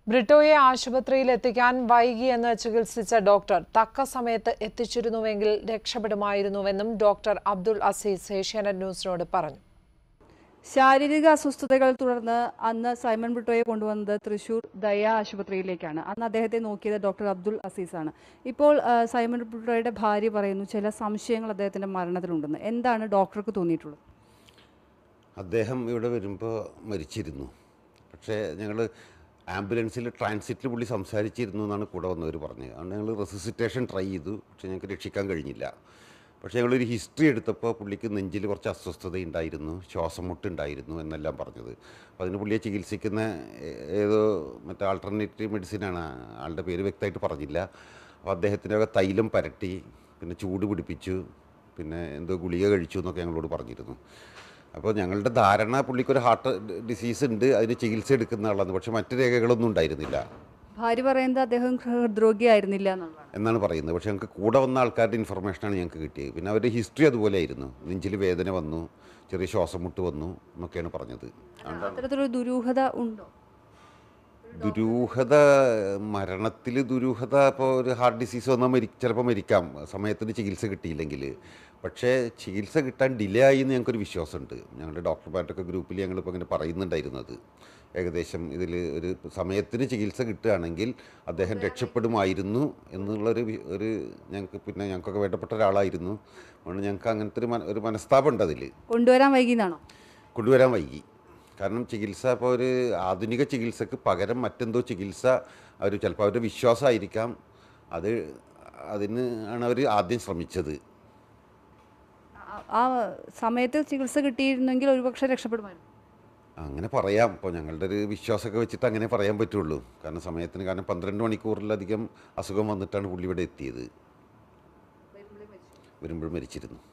ബ്രിട്ടോയെ ആശുപത്രിയിൽ എത്തിക്കാൻ വൈകിയെന്ന് ചികിത്സിച്ച ഡോക്ടർ തക്ക സമയത്ത് എത്തിച്ചിരുന്നുവെങ്കിൽ രക്ഷപ്പെടുമായിരുന്നുവെന്നും ഡോക്ടർ അബ്ദുൾ അസീസ് ഏഷ്യാനെറ്റ് ന്യൂസിനോട് പറഞ്ഞു ശാരീരിക അസ്വസ്ഥതകൾ തുടർന്ന് അന്ന് സൈമൺ ബ്രിട്ടോയെ കൊണ്ടുവന്നത് തൃശൂർ ദയ ആശുപത്രിയിലേക്കാണ് അന്ന് അദ്ദേഹത്തെ നോക്കിയത് ഡോക്ടർ അബ്ദുൾ അസീസാണ് ഇപ്പോൾ ആ, സൈമൺ ബ്രിട്ടോയുടെ ഭാര്യ പറയുന്നു ചില സംശയങ്ങൾ അദ്ദേഹത്തിന്റെ മരണത്തിലുണ്ടെന്ന് എന്താണ് ഡോക്ടർക്ക് തോന്നിയിട്ടുള്ളത് അദ്ദേഹം ഇവിടെ വരുമ്പോൾ മരിച്ചിരുന്നു പക്ഷേ ഞങ്ങൾ ആംബുലൻസിൽ ട്രാൻസിറ്റിൽ പുള്ളി സംസാരിച്ചിരുന്നു എന്നാണ് കൂടെ വന്നവർ പറഞ്ഞത് അതുകൊണ്ട് ഞങ്ങൾ റെസിസിറ്റേഷൻ ട്രൈ ചെയ്തു പക്ഷേ ഞങ്ങൾക്ക് രക്ഷിക്കാൻ കഴിഞ്ഞില്ല പക്ഷേ ഞങ്ങളൊരു ഹിസ്റ്ററി എടുത്തപ്പോൾ പുള്ളിക്ക് നെഞ്ചിൽ കുറച്ച് അസ്വസ്ഥത ഉണ്ടായിരുന്നു ശ്വാസം മുട്ടുണ്ടായിരുന്നു എന്നെല്ലാം പറഞ്ഞത് അപ്പോൾ അതിന് പുള്ളിയെ ചികിത്സിക്കുന്ന ഏ- ഏതോ മറ്റേ ആൾട്ടർനേറ്റീവ് മെഡിസിനാണ് ആളുടെ പേര് വ്യക്തമായിട്ട് പറഞ്ഞില്ല അപ്പോൾ അദ്ദേഹത്തിനൊക്കെ തൈലം പരട്ടി പിന്നെ ചൂട് പിടിപ്പിച്ചു പിന്നെ എന്തോ ഗുളിക കഴിച്ചു എന്നൊക്കെ ഞങ്ങളോട് പറഞ്ഞിരുന്നു അപ്പോൾ ഞങ്ങളുടെ ധാരണ പുള്ളിക്കൊരു ഹാർട്ട് ഡിസീസ് ഉണ്ട് അതിന് ചികിത്സ എടുക്കുന്ന ആളാണ് പക്ഷെ മറ്റു രേഖകളൊന്നും ഉണ്ടായിരുന്നില്ല ഭാര്യ പറയുന്നത് അദ്ദേഹം ഹൃദ്രോഗിയായിരുന്നില്ല എന്നുള്ളതാണ് എന്നാണ് പറയുന്നത് പക്ഷേ ഞങ്ങൾക്ക് കൂടെ വന്ന ആൾക്കാരുടെ ഇൻഫർമേഷനാണ് ഞങ്ങൾക്ക് കിട്ടിയത് പിന്നെ അവരുടെ ഹിസ്റ്ററി അതുപോലെ ആയിരുന്നു നെഞ്ചിൽ വേദന വന്നു ചെറിയ ശ്വാസം മുട്ട് വന്നു എന്നൊക്കെയാണ് പറഞ്ഞത് അത്തരത്തിലൊരു ദുരൂഹത ഉണ്ടോ ദുരൂഹത മരണത്തിൽ ദുരൂഹത ഇപ്പോൾ ഒരു ഹാർട്ട് ഡിസീസ് വന്നാൽ മരി ചിലപ്പോൾ മരിക്കാം സമയത്തിന് ചികിത്സ കിട്ടിയില്ലെങ്കിൽ പക്ഷേ ചികിത്സ കിട്ടാൻ ഡിലേ ആയി എന്ന് ഞങ്ങൾക്കൊരു വിശ്വാസമുണ്ട് ഞങ്ങളുടെ ഡോക്ടർമാരുടെയൊക്കെ ഗ്രൂപ്പിൽ ഞങ്ങളിപ്പോൾ ഇങ്ങനെ പറയുന്നുണ്ടായിരുന്നത് ഏകദേശം ഇതിൽ ഒരു സമയത്തിന് ചികിത്സ കിട്ടുകയാണെങ്കിൽ അദ്ദേഹം രക്ഷപ്പെടുമായിരുന്നു എന്നുള്ളൊരു വി- ഒരു ഞങ്ങൾക്ക് പിന്നെ ഞങ്ങൾക്കൊക്കെ വേണ്ടപ്പെട്ട ഒരാളായിരുന്നു അതുകൊണ്ട് ഞങ്ങൾക്ക് അങ്ങനത്തെ ഒരു മന- ഒരു മനസ്താപമുണ്ട് അതിൽ കൊണ്ടുവരാൻ വൈകിയെന്നാണോ കൊണ്ടുവരാൻ വൈകി കാരണം ചികിത്സ ഇപ്പോൾ ഒരു ആധുനിക ചികിത്സക്ക് പകരം മറ്റെന്തോ ചികിത്സ അവർ ചിലപ്പോൾ അവരുടെ വിശ്വാസമായിരിക്കാം അത് അതിന് ആണ് അവർ ആദ്യം ശ്രമിച്ചത് ആ- ആ സമയത്ത് ചികിത്സ കിട്ടിയിരുന്നെങ്കിൽ ഒരുപക്ഷെ രക്ഷപ്പെടുമായിരുന്നു അങ്ങനെ പറയാം ഇപ്പോൾ ഞങ്ങളുടെ ഒരു വിശ്വാസമൊക്കെ വെച്ചിട്ട് അങ്ങനെ പറയാൻ പറ്റുള്ളൂ കാരണം സമയത്തിന് കാരണം പന്ത്രണ്ട് മണിക്കൂറിലധികം അസുഖം വന്നിട്ടാണ് പുള്ളി ഇവിടെ എത്തിയത് വരുമ്പോൾ മരിച്ചിരുന്നു